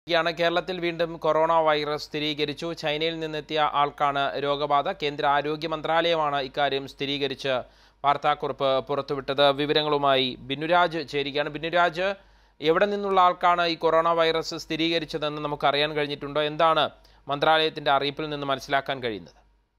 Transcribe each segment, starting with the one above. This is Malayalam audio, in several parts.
യാണ് കേരളത്തിൽ വീണ്ടും കൊറോണ വൈറസ് സ്ഥിരീകരിച്ചു ചൈനയിൽ നിന്നെത്തിയ ആൾക്കാണ് രോഗബാധ കേന്ദ്ര ആരോഗ്യ മന്ത്രാലയമാണ് ഇക്കാര്യം സ്ഥിരീകരിച്ച് വാർത്താക്കുറിപ്പ് പുറത്തുവിട്ടത് വിവരങ്ങളുമായി ബിനുരാജ് ചേരുകയാണ് ബിനുരാജ് എവിടെ നിന്നുള്ള ആൾക്കാണ് ഈ കൊറോണ വൈറസ് സ്ഥിരീകരിച്ചതെന്ന് നമുക്ക് അറിയാൻ കഴിഞ്ഞിട്ടുണ്ടോ എന്താണ് മന്ത്രാലയത്തിന്റെ അറിയിപ്പിൽ നിന്ന് മനസ്സിലാക്കാൻ കഴിയുന്നത്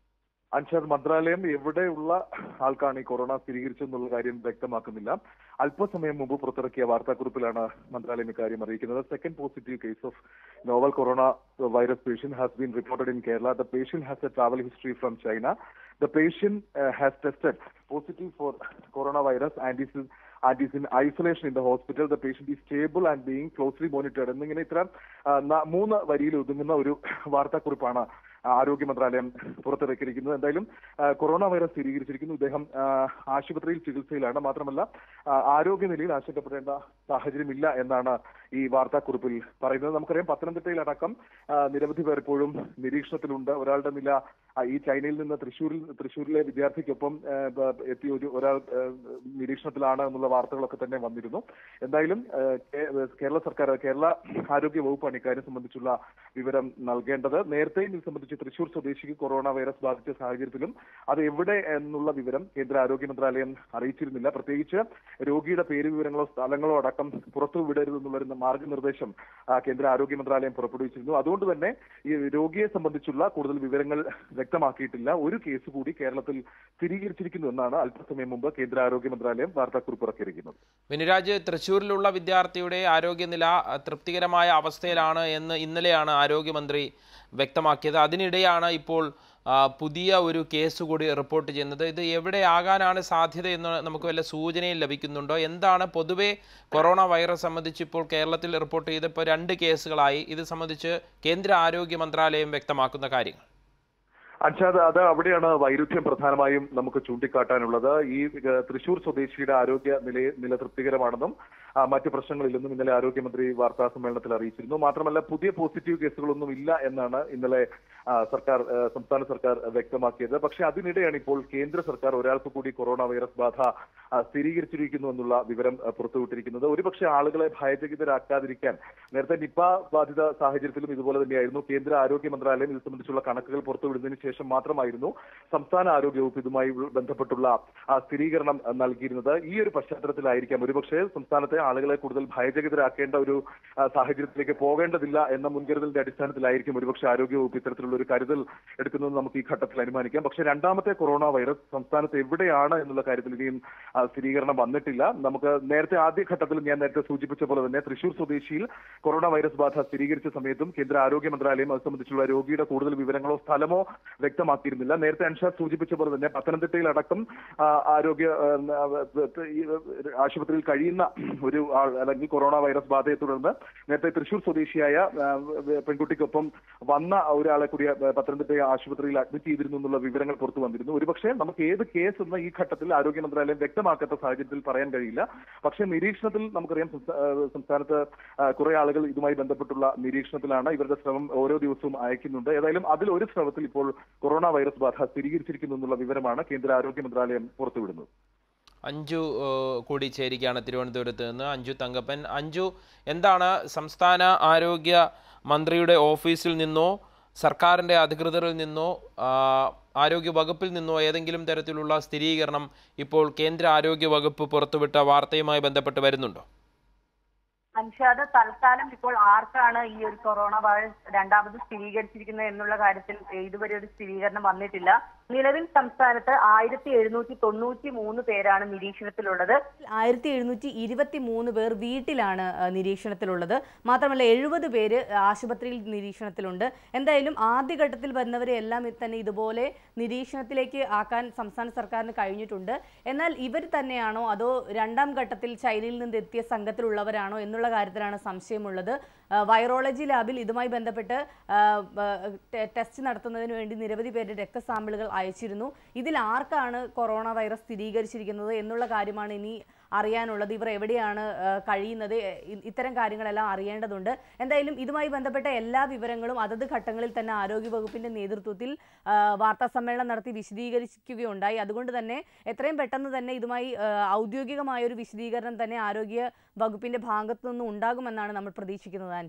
അൻഷാദ് മന്ത്രാലയം എവിടെയുള്ള ആൾക്കാണ് ഈ കൊറോണ സ്ഥിരീകരിച്ചെന്നുള്ള കാര്യം വ്യക്തമാക്കുന്നില്ല അല്പസമയം മുമ്പ് പുറത്തിറക്കിയ വാർത്താക്കുറിപ്പിലാണ് മന്ത്രാലയം ഇക്കാര്യം അറിയിക്കുന്നത് second positive case of novel corona virus patient has been reported in Kerala the patient has a travel history from China the patient has tested positive for corona virus and is and is in isolation in the hospital the patient is stable and being closely monitored എന്നിങ്ങനെ ഇത്തരം ആ, ന- മൂന്ന് വരിയിൽ ഒതുങ്ങുന്ന ഒരു വാർത്താക്കുറിപ്പാണ് ആരോഗ്യ മന്ത്രാലയം പുറത്തിറക്കിയിരിക്കുന്നത് എന്തായാലും ആ, കൊറോണ വൈറസ് സ്ഥിരീകരിച്ചിരിക്കുന്നു ഇദ്ദേഹം ആ, ആശുപത്രിയിൽ ചികിത്സയിലാണ് മാത്രമല്ല ആ, ആരോഗ്യനിലയിൽ ആശങ്കപ്പെടേണ്ട സാഹചര്യമില്ല എന്നാണ് ഈ വാർത്താക്കുറിപ്പിൽ പറയുന്നത് നമുക്കറിയാം പത്തനംതിട്ടയിലടക്കം ആ, നിരവധി പേർ ഇപ്പോഴും നിരീക്ഷണത്തിലുണ്ട് ഒരാളുടെ നില ആ, ഈ ചൈനയിൽ നിന്ന് തൃശ്ശൂരിൽ തൃശ്ശൂരിലെ വിദ്യാർത്ഥിക്കൊപ്പം ആ, ബ- എത്തിയ ഒരു ഒരാൾ ആ, നിരീക്ഷണത്തിലാണ് എന്നുള്ള വാർത്തകളൊക്കെ തന്നെ വന്നിരുന്നു എന്തായാലും ആ, കേ- കേരള സർക്കാർ കേരള ആരോഗ്യ വകുപ്പാണ് ഇക്കാര്യം സംബന്ധിച്ചുള്ള വിവരം നൽകേണ്ടത് നേരത്തെയും ഇത് സംബന്ധിച്ച് തൃശൂർ സ്വദേശിക്ക് കൊറോണ വൈറസ് ബാധിച്ച സാഹചര്യത്തിലും അത് എവിടെ എന്നുള്ള വിവരം കേന്ദ്ര ആരോഗ്യ മന്ത്രാലയം അറിയിച്ചിരുന്നില്ല പ്രത്യേകിച്ച് രോഗിയുടെ പേര് വിവരങ്ങളോ സ്ഥലങ്ങളോ അടക്കം പുറത്തു വിടരുതെന്നുള്ള മാർഗനിർദ്ദേശം ആ, കേന്ദ്ര ആരോഗ്യ മന്ത്രാലയം പുറപ്പെടുവിച്ചിരുന്നു അതുകൊണ്ട് തന്നെ ഈ രോഗിയെ സംബന്ധിച്ചുള്ള കൂടുതൽ വിവരങ്ങൾ വ്യക്തമാക്കിയിട്ടില്ല ഒരു കേസ് കൂടി കേരളത്തിൽ സ്ഥിരീകരിച്ചിരിക്കുന്നു എന്നാണ് അല്പസമയം മുമ്പ് കേന്ദ്ര ആരോഗ്യ മന്ത്രാലയം വാർത്താക്കുറിപ്പ് ഇറക്കിയിരിക്കുന്നത് ബിനുരാജ് തൃശ്ശൂരിലുള്ള വിദ്യാർത്ഥിയുടെ ആരോഗ്യനില അഹ്, തൃപ്തികരമായ അവസ്ഥയിലാണ് എന്ന് ഇന്നലെയാണ് ആരോഗ്യമന്ത്രി വ്യക്തമാക്കിയത് അതിനിടെയാണ് ഇപ്പോൾ ആ, പുതിയ ഒരു കേസ് കൂടി റിപ്പോർട്ട് ചെയ്യുന്നത് ഇത് എവിടെ ആകാനാണ് സാധ്യത എന്ന് നമുക്ക് വല്ല സൂചനയും ലഭിക്കുന്നുണ്ടോ എന്താണ് പൊതുവെ കൊറോണ വൈറസ് സംബന്ധിച്ച് ഇപ്പോൾ കേരളത്തിൽ റിപ്പോർട്ട് ചെയ്തപ്പോൾ രണ്ട് കേസുകളായി ഇത് സംബന്ധിച്ച് കേന്ദ്ര ആരോഗ്യ മന്ത്രാലയം വ്യക്തമാക്കുന്ന കാര്യങ്ങൾ അൻഷാദ് അത് അവിടെയാണ് വൈരുദ്ധ്യം പ്രധാനമായും നമുക്ക് ചൂണ്ടിക്കാട്ടാനുള്ളത് ഈ ഏഹ്, തൃശൂർ സ്വദേശിയുടെ ആരോഗ്യ നില നില തൃപ്തികരമാണെന്നും ആ, മറ്റ് പ്രശ്നങ്ങളില്ലെന്നും ഇന്നലെ ആരോഗ്യമന്ത്രി വാർത്താ സമ്മേളനത്തിൽ അറിയിച്ചിരുന്നു മാത്രമല്ല പുതിയ പോസിറ്റീവ് കേസുകളൊന്നും ഇല്ല എന്നാണ് ഇന്നലെ ആ, സർക്കാർ ആ, സംസ്ഥാന സർക്കാർ വ്യക്തമാക്കിയത് പക്ഷേ അതിനിടെയാണ് ഇപ്പോൾ കേന്ദ്ര സർക്കാർ ഒരാൾക്ക് കൂടി കൊറോണ വൈറസ് ബാധ ആ, സ്ഥിരീകരിച്ചിരിക്കുന്നു എന്നുള്ള വിവരം ആ, പുറത്തുവിട്ടിരിക്കുന്നത് ഒരുപക്ഷെ ആളുകളെ ഭയചകിതരാക്കാതിരിക്കാൻ നേരത്തെ നിപ ബാധിത സാഹചര്യത്തിലും ഇതുപോലെ തന്നെയായിരുന്നു കേന്ദ്ര ആരോഗ്യ മന്ത്രാലയം ഇത് സംബന്ധിച്ചുള്ള കണക്കുകൾ പുറത്തുവിടുന്നതിന് ശേഷം മാത്രമായിരുന്നു സംസ്ഥാന ആരോഗ്യ വകുപ്പ് ഇതുമായി ബന്ധപ്പെട്ടുള്ള ആ, സ്ഥിരീകരണം ആ, നൽകിയിരുന്നത് ഈ ഒരു പശ്ചാത്തലത്തിലായിരിക്കാം ഒരുപക്ഷെ സംസ്ഥാനത്തെ ആളുകളെ കൂടുതൽ ഭയചകിതരാക്കേണ്ട ഒരു ആ, സാഹചര്യത്തിലേക്ക് പോകേണ്ടതില്ല എന്ന മുൻകരുതലിന്റെ അടിസ്ഥാനത്തിലായിരിക്കും ഒരുപക്ഷെ ആരോഗ്യ വകുപ്പ് ഇത്തരത്തിലുള്ള ഒരു കരുതൽ എടുക്കുന്നത് നമുക്ക് ഈ ഘട്ടത്തിൽ അനുമാനിക്കാം പക്ഷേ രണ്ടാമത്തെ കൊറോണ വൈറസ് സംസ്ഥാനത്ത് എവിടെയാണ് എന്നുള്ള കാര്യത്തിൽ ഇനിയും ആ, സ്ഥിരീകരണം വന്നിട്ടില്ല നമുക്ക് നേരത്തെ ആദ്യ ഘട്ടത്തിൽ ഞാൻ നേരത്തെ സൂചിപ്പിച്ച പോലെ തന്നെ തൃശൂർ സ്വദേശിയിൽ കൊറോണ വൈറസ് ബാധ സ്ഥിരീകരിച്ച സമയത്തും കേന്ദ്ര ആരോഗ്യ മന്ത്രാലയം അത് സംബന്ധിച്ചുള്ള രോഗിയുടെ കൂടുതൽ വിവരങ്ങളോ സ്ഥലമോ വ്യക്തമാക്കിയിരുന്നില്ല നേരത്തെ അൻഷാദ് സൂചിപ്പിച്ച പോലെ തന്നെ പത്തനംതിട്ടയിലടക്കം ആ, ആരോഗ്യ ആ, ഈ, ആശുപത്രിയിൽ കഴിയുന്ന ഒരു ആൾ അല്ലെങ്കിൽ കൊറോണ വൈറസ് ബാധയെ തുടർന്ന് നേരത്തെ തൃശൂർ സ്വദേശിയായ ആ, പെൺകുട്ടിക്കൊപ്പം വന്ന ഒരാളെ കൂടി ആ, പത്തനംതിട്ട ആശുപത്രിയിൽ അഡ്മിറ്റ് ചെയ്തിരുന്നു എന്നുള്ള വിവരങ്ങൾ പുറത്തു വന്നിരുന്നു ഒരുപക്ഷെ നമുക്ക് ഏത് കേസ് എന്ന ഈ ഘട്ടത്തിൽ ആരോഗ്യ മന്ത്രാലയം വ്യക്തമാക്കാത്ത സാഹചര്യത്തിൽ പറയാൻ കഴിയില്ല പക്ഷേ നിരീക്ഷണത്തിൽ നമുക്കറിയാം സംസ്ഥാ- ആ, സംസ്ഥാനത്ത് ആ, കുറെ ആളുകൾ ഇതുമായി ബന്ധപ്പെട്ടുള്ള നിരീക്ഷണത്തിലാണ് ഇവരുടെ ശ്രമം ഓരോ ദിവസവും അയക്കുന്നുണ്ട് ഏതായാലും അതിൽ ഒരു ശ്രമത്തിൽ ഇപ്പോൾ കൊറോണ വൈറസ് ബാധ സ്ഥിരീകരിച്ചിരിക്കുന്നു എന്നുള്ള വിവരമാണ് കേന്ദ്ര ആരോഗ്യ മന്ത്രാലയം പുറത്തുവിടുന്നത് അഞ്ജു ഏഹ്, കൂടി ചേരുകയാണ് തിരുവനന്തപുരത്ത് നിന്ന് അഞ്ജു തങ്കപ്പൻ അഞ്ജു എന്താണ് സംസ്ഥാന ആരോഗ്യ മന്ത്രിയുടെ ഓഫീസിൽ നിന്നോ സർക്കാരിൻ്റെ അധികൃതരിൽ നിന്നോ ആ, ആരോഗ്യ വകുപ്പിൽ നിന്നോ ഏതെങ്കിലും തരത്തിലുള്ള സ്ഥിരീകരണം ഇപ്പോൾ കേന്ദ്ര ആരോഗ്യ വകുപ്പ് പുറത്തുവിട്ട വാർത്തയുമായി ബന്ധപ്പെട്ട് വരുന്നുണ്ടോ അൻഷാദ് തൽക്കാലം ഇപ്പോൾ ആർക്കാണ് ഈ ഒരു കൊറോണ വൈറസ് രണ്ടാമത് സ്ഥിരീകരിച്ചിരിക്കുന്നത് എന്നുള്ള കാര്യത്തിൽ ഇതുവരെ ഒരു സ്ഥിരീകരണം വന്നിട്ടില്ല നിലവിൽ സംസ്ഥാനത്ത് ആയിരത്തി എഴുന്നൂറ്റി തൊണ്ണൂറ്റി മൂന്ന് പേരാണ് നിരീക്ഷണത്തിലുള്ളത് ആയിരത്തി എഴുന്നൂറ്റി ഇരുപത്തി മൂന്ന് പേർ വീട്ടിലാണ് ആ, നിരീക്ഷണത്തിലുള്ളത് മാത്രമല്ല എഴുപത് പേര് ആശുപത്രിയിൽ നിരീക്ഷണത്തിലുണ്ട് എന്തായാലും ആദ്യഘട്ടത്തിൽ വന്നവരെ എല്ലാം തന്നെ ഇതുപോലെ നിരീക്ഷണത്തിലേക്ക് ആക്കാൻ സംസ്ഥാന സർക്കാരിന് കഴിഞ്ഞിട്ടുണ്ട് എന്നാൽ ഇവർ തന്നെയാണോ അതോ രണ്ടാം ഘട്ടത്തിൽ ചൈനയിൽ നിന്ന് എത്തിയ സംഘത്തിലുള്ളവരാണോ എന്നുള്ള കാര്യത്തിലാണ് സംശയമുള്ളത് ആ, വൈറോളജി ലാബിൽ ഇതുമായി ബന്ധപ്പെട്ട് ആ, ആ, ടെ- ടെസ്റ്റ് നടത്തുന്നതിന് വേണ്ടി നിരവധി പേരുടെ രക്തസാമ്പിളുകൾ അയച്ചിരുന്നു ഇതിൽ ആർക്കാണ് കൊറോണ വൈറസ് സ്ഥിരീകരിച്ചിരിക്കുന്നത് എന്നുള്ള കാര്യമാണ് ഇനി അറിയാനുള്ളത് ഇവർ എവിടെയാണ് ആ, കഴിയുന്നത് എ- ഇ- ഇത്തരം കാര്യങ്ങളെല്ലാം അറിയേണ്ടതുണ്ട് എന്തായാലും ഇതുമായി ബന്ധപ്പെട്ട എല്ലാ വിവരങ്ങളും അതത് ഘട്ടങ്ങളിൽ തന്നെ ആരോഗ്യ വകുപ്പിന്റെ നേതൃത്വത്തിൽ ആ, വാർത്താ സമ്മേളനം നടത്തി വിശദീകരിക്കുകയുണ്ടായി അതുകൊണ്ട് തന്നെ എത്രയും പെട്ടെന്ന് തന്നെ ഇതുമായി ആ, ഔദ്യോഗികമായ ഒരു വിശദീകരണം തന്നെ ആരോഗ്യ വകുപ്പിന്റെ ഭാഗത്തു നിന്നും ഉണ്ടാകുമെന്നാണ് നമ്മൾ പ്രതീക്ഷിക്കുന്നത്